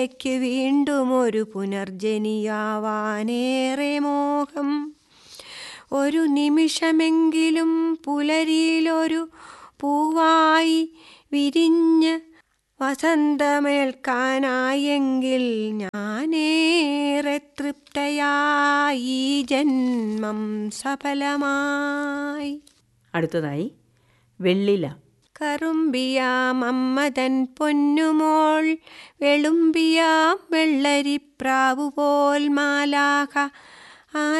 പിള്ളയ്ക്ക് വീണ്ടും ഒരു പുനർജനിയാവാനേറെ മോഹം ഒരു നിമിഷമെങ്കിലും പുലരിയിലൊരു പൂവായി വിരിഞ്ഞ് വസന്തമേൽക്കാനായെങ്കിൽ ഞാനേറെ തൃപ്തയായി ഈ ജന്മം സഫലമായി അടുത്തതായി വെള്ളില കറുമ്പിയാം അമ്മതൻ പൊന്നുമോൾ വെളുമ്പിയാം വെള്ളരിപ്രാവു പോൽ മാലാഖ ആ